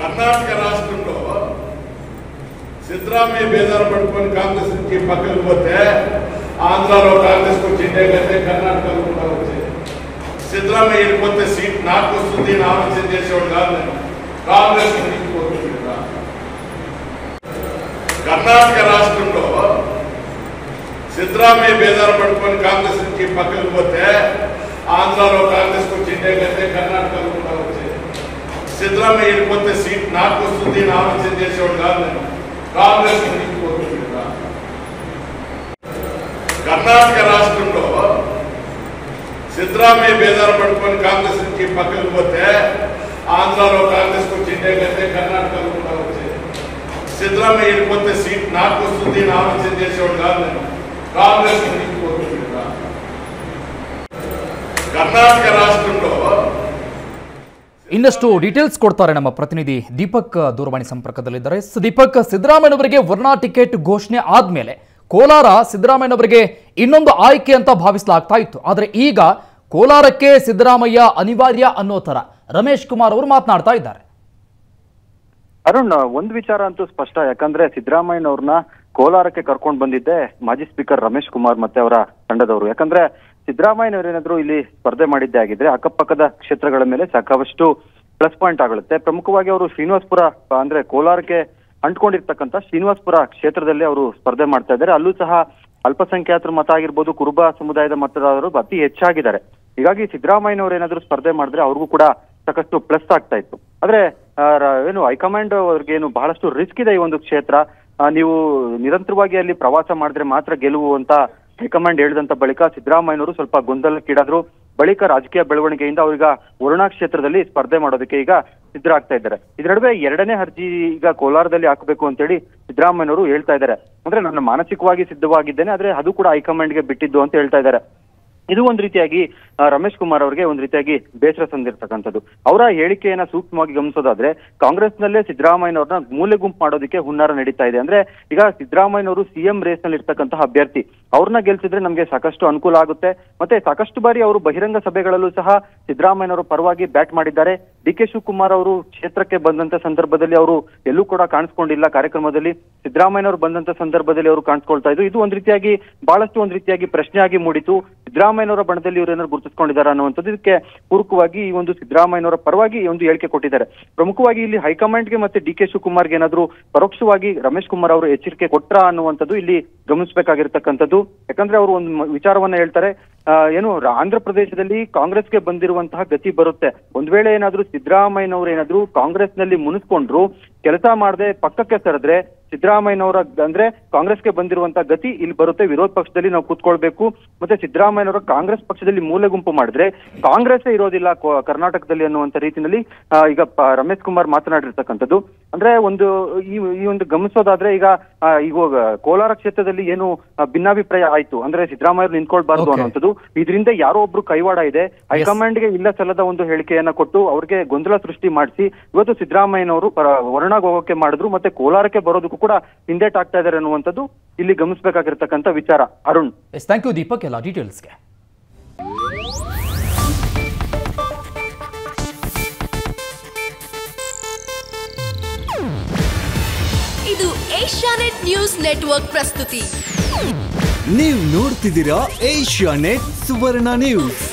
కర్ణాటక రాష్ట్రంలో సిద్ధరామయ్య బేదారు పట్టుకొని కాంగ్రెస్ కి పక్కకు పోతే ఆంధ్రాలో కాంగ్రెస్ వచ్చి ఇండియా కంటే కర్ణాటకలో కూడా వచ్చేది సిద్ధరామయ్య వెళ్ళిపోతే సీట్ నాకు వస్తుంది అని ఆలోచన చేసేవాడు కాదు నేను కాంగ్రెస్ పోతుంది కదా. కర్ణాటక రాష్ట్రంలో సిద్ధరామయ్య బేదారు పట్టుకొని కాంగ్రెస్ కి పక్కకు పోతే ఆంధ్రాలో కాంగ్రెస్ వచ్చి ఇండియా కంటే కర్ణాటకలో కూడా వచ్చేది సిద్ధరామయ్య వెళ్ళిపోతే సీట్ నాకు వస్తుంది అని ఆలోచన చేసేవాడు కాదు నేను కాంగ్రెస్ పోతుంది కదా. కర్ణాటక రాష్ట్రంలో సిద్ధరామయ్య బేదారు పట్టుకొని కాంగ్రెస్ కి పక్కకు పోతే ఆంధ్రాలో కాంగ్రెస్ వచ్చి ఇండియా కంటే కర్ణాటకలో కూడా వచ్చేది సిద్ధరామయ్య వెళ్ళిపోతే సీట్ నాకు వస్తుంది అని ఆలోచన చేసేవాడు కాదు నేను కాంగ్రెస్ పోతుంది కదా. కర్ణాటక రాష్ట్రంలో ಇನ್ನಷ್ಟು ಡೀಟೇಲ್ಸ್ ಕೊಡ್ತಾರೆ ನಮ್ಮ ಪ್ರತಿನಿಧಿ ದೀಪಕ್ ದೂರವಾಣಿ ಸಂಪರ್ಕದಲ್ಲಿದ್ದಾರೆ ಎಸ್, ದೀಪಕ್ ಸಿದ್ದರಾಮಯ್ಯನವರಿಗೆ ವರ್ಣಾ ಟಿಕೆಟ್ ಘೋಷಣೆ ಆದ್ಮೇಲೆ ಕೋಲಾರ ಸಿದ್ದರಾಮಯ್ಯನವರಿಗೆ ಇನ್ನೊಂದು ಆಯ್ಕೆ ಅಂತ ಭಾವಿಸಲಾಗ್ತಾ ಇತ್ತು ಆದರೆ ಈಗ ಕೋಲಾರಕ್ಕೆ ಸಿದ್ದರಾಮಯ್ಯ ಅನಿವಾರ್ಯ ಅನ್ನೋ ತರ ರಮೇಶ್ ಕುಮಾರ್ ಅವರು ಮಾತನಾಡ್ತಾ ಇದ್ದಾರೆ ಅರುಣ್ ಒಂದ್ ವಿಚಾರ ಅಂತೂ ಸ್ಪಷ್ಟ ಯಾಕಂದ್ರೆ ಸಿದ್ದರಾಮಯ್ಯನವ್ರನ್ನ ಕೋಲಾರಕ್ಕೆ ಕರ್ಕೊಂಡ್ ಬಂದಿದ್ದೆ ಮಾಜಿ ಸ್ಪೀಕರ್ ರಮೇಶ್ ಕುಮಾರ್ ಮತ್ತೆ ಅವರ ತಂಡದವರು ಯಾಕಂದ್ರೆ ಸಿದ್ದರಾಮಯ್ಯನವರೇನಾದ್ರೂ ಇಲ್ಲಿ ಸ್ಪರ್ಧೆ ಮಾಡಿದ್ದೇ ಆಗಿದ್ರೆ ಅಕ್ಕಪಕ್ಕದ ಕ್ಷೇತ್ರಗಳ ಮೇಲೆ ಸಾಕಷ್ಟು ಪ್ಲಸ್ ಪಾಯಿಂಟ್ ಆಗುತ್ತೆ ಪ್ರಮುಖವಾಗಿ ಅವರು ಶ್ರೀನಿವಾಸ್ಪುರ ಅಂದ್ರೆ ಕೋಲಾರಕ್ಕೆ ಅಂಟ್ಕೊಂಡಿರ್ತಕ್ಕಂಥ ಶ್ರೀನಿವಾಸ್ಪುರ ಕ್ಷೇತ್ರದಲ್ಲಿ ಅವರು ಸ್ಪರ್ಧೆ ಮಾಡ್ತಾ ಇದ್ದಾರೆ ಅಲ್ಲೂ ಸಹ ಅಲ್ಪಸಂಖ್ಯಾತರ ಮತ ಆಗಿರ್ಬೋದು ಕುರುಬ ಸಮುದಾಯದ ಮತದಾರರು ಅತಿ ಹೆಚ್ಚಾಗಿದ್ದಾರೆ ಹೀಗಾಗಿ ಸಿದ್ದರಾಮಯ್ಯನವರು ಏನಾದ್ರು ಸ್ಪರ್ಧೆ ಮಾಡಿದ್ರೆ ಅವ್ರಿಗೂ ಕೂಡ ಸಾಕಷ್ಟು ಪ್ಲಸ್ ಆಗ್ತಾ ಇತ್ತು ಆದ್ರೆ ಆ, ರ- ಏನು ಹೈಕಮಾಂಡ್ ಅವ್ರಿಗೆ ಏನು ಬಹಳಷ್ಟು ರಿಸ್ಕ್ ಇದೆ ಈ ಒಂದು ಕ್ಷೇತ್ರ ಆ, ನೀವು ನಿರಂತರವಾಗಿ ಅಲ್ಲಿ ಪ್ರವಾಸ ಮಾಡಿದ್ರೆ ಮಾತ್ರ ಗೆಲುವು ಅಂತ ಹೈಕಮಾಂಡ್ ಹೇಳಿದಂತ ಬಳಿಕ ಸಿದ್ದರಾಮಯ್ಯನವರು ಸ್ವಲ್ಪ ಗೊಂದಲಕ್ಕೀಡಾದ್ರು ಬಳಿಕ ರಾಜಕೀಯ ಬೆಳವಣಿಗೆಯಿಂದ ಅವ್ರೀಗ ವರುಣಾ ಕ್ಷೇತ್ರದಲ್ಲಿ ಸ್ಪರ್ಧೆ ಮಾಡೋದಕ್ಕೆ ಈಗ ಸಿದ್ಧರಾಗ್ತಾ ಇದ್ದಾರೆ ಇದ್ರ ನಡುವೆ ಎರಡನೇ ಅರ್ಜಿ ಈಗ ಕೋಲಾರದಲ್ಲಿ ಹಾಕಬೇಕು ಅಂತೇಳಿ ಸಿದ್ದರಾಮಯ್ಯನವರು ಹೇಳ್ತಾ ಇದ್ದಾರೆ ಅಂದ್ರೆ ನಾನು ಮಾನಸಿಕವಾಗಿ ಸಿದ್ಧವಾಗಿದ್ದೇನೆ ಆದ್ರೆ ಅದು ಕೂಡ ಹೈಕಮಾಂಡ್ಗೆ ಬಿಟ್ಟಿದ್ದು ಅಂತ ಹೇಳ್ತಾ ಇದ್ದಾರೆ ಇದು ಒಂದ್ ರೀತಿಯಾಗಿ ಆ, ರಮೇಶ್ ಕುಮಾರ್ ಅವರಿಗೆ ಒಂದ್ ರೀತಿಯಾಗಿ ಬೇಸರ ತಂದಿರ್ತಕ್ಕಂಥದ್ದು ಅವರ ಹೇಳಿಕೆಯನ್ನ ಸೂಕ್ಷ್ಮವಾಗಿ ಗಮನಿಸೋದಾದ್ರೆ ಕಾಂಗ್ರೆಸ್ನಲ್ಲೇ ಸಿದ್ದರಾಮಯ್ಯನವ್ರನ್ನ ಮೂಲೆ ಗುಂಪು ಮಾಡೋದಕ್ಕೆ ಹುನ್ನಾರ ನಡೀತಾ ಇದೆ ಅಂದ್ರೆ ಈಗ ಸಿದ್ದರಾಮಯ್ಯನವರು ಸಿಎಂ ರೇಸ್ ನಲ್ಲಿ ಇರ್ತಕ್ಕಂತಹ ಅಭ್ಯರ್ಥಿ ಅವ್ರನ್ನ ಗೆಲ್ಸಿದ್ರೆ ನಮ್ಗೆ ಸಾಕಷ್ಟು ಅನುಕೂಲ ಆಗುತ್ತೆ ಮತ್ತೆ ಸಾಕಷ್ಟು ಬಾರಿ ಅವರು ಬಹಿರಂಗ ಸಭೆಗಳಲ್ಲೂ ಸಹ ಸಿದ್ದರಾಮಯ್ಯನವರು ಪರವಾಗಿ ಬ್ಯಾಟ್ ಮಾಡಿದ್ದಾರೆ ಡಿ ಕೆ ಶಿವಕುಮಾರ್ ಅವರು ಕ್ಷೇತ್ರಕ್ಕೆ ಬಂದಂತ ಸಂದರ್ಭದಲ್ಲಿ ಅವರು ಎಲ್ಲೂ ಕೂಡ ಕಾಣಿಸ್ಕೊಂಡಿಲ್ಲ ಕಾರ್ಯಕ್ರಮದಲ್ಲಿ ಸಿದ್ದರಾಮಯ್ಯನವರು ಬಂದಂತ ಸಂದರ್ಭದಲ್ಲಿ ಅವರು ಕಾಣಿಸ್ಕೊಳ್ತಾ ಇದ್ರು ಇದು ಒಂದ್ ರೀತಿಯಾಗಿ ಬಹಳಷ್ಟು ಒಂದ್ ರೀತಿಯಾಗಿ ಪ್ರಶ್ನೆಯಾಗಿ ಮೂಡಿತು ಸಿದ್ದರಾಮಯ್ಯನವರ ಬಣದಲ್ಲಿ ಇವರು ಏನಾದ್ರು ಗುರುತಿಸ್ಕೊಂಡಿದ್ದಾರೆ ಅನ್ನುವಂಥದ್ದು ಇದಕ್ಕೆ ಪೂರಕವಾಗಿ ಈ ಒಂದು ಸಿದ್ದರಾಮಯ್ಯನವರ ಪರವಾಗಿ ಈ ಒಂದು ಹೇಳಿಕೆ ಕೊಟ್ಟಿದ್ದಾರೆ ಪ್ರಮುಖವಾಗಿ ಇಲ್ಲಿ ಹೈಕಮಾಂಡ್ಗೆ ಮತ್ತೆ ಡಿ ಕೆ ಶಿವಕುಮಾರ್ಗೆ ಏನಾದ್ರು ಪರೋಕ್ಷವಾಗಿ ರಮೇಶ್ ಕುಮಾರ್ ಅವರು ಎಚ್ಚರಿಕೆ ಕೊಟ್ರ ಅನ್ನುವಂಥದ್ದು ಇಲ್ಲಿ ಗಮನಿಸಬೇಕಾಗಿರ್ತಕ್ಕಂಥದ್ದು ಯಾಕಂದ್ರೆ ಅವರು ಒಂದು ಮ- ವಿಚಾರವನ್ನ ಹೇಳ್ತಾರೆ ಆ, ಏನು ರ- ಆಂಧ್ರ ಪ್ರದೇಶದಲ್ಲಿ ಕಾಂಗ್ರೆಸ್ಗೆ ಬಂದಿರುವಂತಹ ಗತಿ ಬರುತ್ತೆ ಒಂದ್ ವೇಳೆ ಏನಾದ್ರೂ ಸಿದ್ದರಾಮಯ್ಯನವರು ಏನಾದ್ರೂ ಕಾಂಗ್ರೆಸ್ನಲ್ಲಿ ಮುನಿಸ್ಕೊಂಡ್ರು ಕೆಲಸ ಮಾಡದೆ ಪಕ್ಕಕ್ಕೆ ಸರಿದ್ರೆ ಸಿದ್ದರಾಮಯ್ಯನವರ ಅಂದ್ರೆ ಕಾಂಗ್ರೆಸ್ಗೆ ಬಂದಿರುವಂತಹ ಗತಿ ಇಲ್ಲಿ ಬರುತ್ತೆ ವಿರೋಧ ಪಕ್ಷದಲ್ಲಿ ನಾವು ಕೂತ್ಕೊಳ್ಬೇಕು ಮತ್ತೆ ಸಿದ್ದರಾಮಯ್ಯನವರ ಕಾಂಗ್ರೆಸ್ ಪಕ್ಷದಲ್ಲಿ ಮೂಲೆ ಗುಂಪು ಮಾಡಿದ್ರೆ ಕಾಂಗ್ರೆಸ್ ಇರೋದಿಲ್ಲ ಕೋ- ಕರ್ನಾಟಕದಲ್ಲಿ ಅನ್ನುವಂತ ರೀತಿಯಲ್ಲಿ ಆ, ಈಗ ಪ- ರಮೇಶ್ ಕುಮಾರ್ ಮಾತನಾಡಿರ್ತಕ್ಕಂಥದ್ದು ಅಂದ್ರೆ ಒಂದು ಈ ಈ ಒಂದು ಗಮನಿಸೋದಾದ್ರೆ ಈಗ ಆ, ಇವಾಗ ಕೋಲಾರ ಕ್ಷೇತ್ರದಲ್ಲಿ ಏನು ಆ, ಭಿನ್ನಾಭಿಪ್ರಾಯ ಆಯ್ತು ಅಂದ್ರೆ ಸಿದ್ದರಾಮಯ್ಯ ನಿಂತ್ಕೊಳ್ಬಾರ್ದು Okay. ಅನ್ನುವಂಥದ್ದು ಇದರಿಂದ ಯಾರೋ ಒಬ್ರು ಕೈವಾಡ ಇದೆ ಹೈಕಮಾಂಡ್ಗೆ ಇಲ್ಲ ಸಲ್ಲದ ಒಂದು ಹೇಳಿಕೆಯನ್ನ ಕೊಟ್ಟು ಅವ್ರಿಗೆ ಗೊಂದಲ ಸೃಷ್ಟಿ ಮಾಡಿಸಿ ಇವತ್ತು ಸಿದ್ದರಾಮಯ್ಯನವರು ಪರ- ವರುಣಾಗ್ ಹೋಗೋಕೆ ಮಾಡಿದ್ರು ಮತ್ತೆ ಕೋಲಾರಕ್ಕೆ ಬರೋದಕ್ಕೂ ಕೂಡ ಹಿಂದೇಟಾಗ್ತಾ ಇದ್ದಾರೆ ಅನ್ನುವಂಥದ್ದು ಇಲ್ಲಿ ಗಮನಿಸಬೇಕಾಗಿರ್ತಕ್ಕಂಥ ವಿಚಾರ Arun yes thank you Deepak ಎಲ್ಲ ಡೀಟೇಲ್ಸ್ಗೆ ಇದು ಏಷ್ಯಾನೆಟ್ ನ್ಯೂಸ್ ನೆಟ್ವರ್ಕ್ ಪ್ರಸ್ತುತಿ ನೀವು ನೋಡ್ತಿದ್ದೀರಾ ಏಷ್ಯಾ ನೆಟ್ ಸುವರ್ಣ ನ್ಯೂಸ್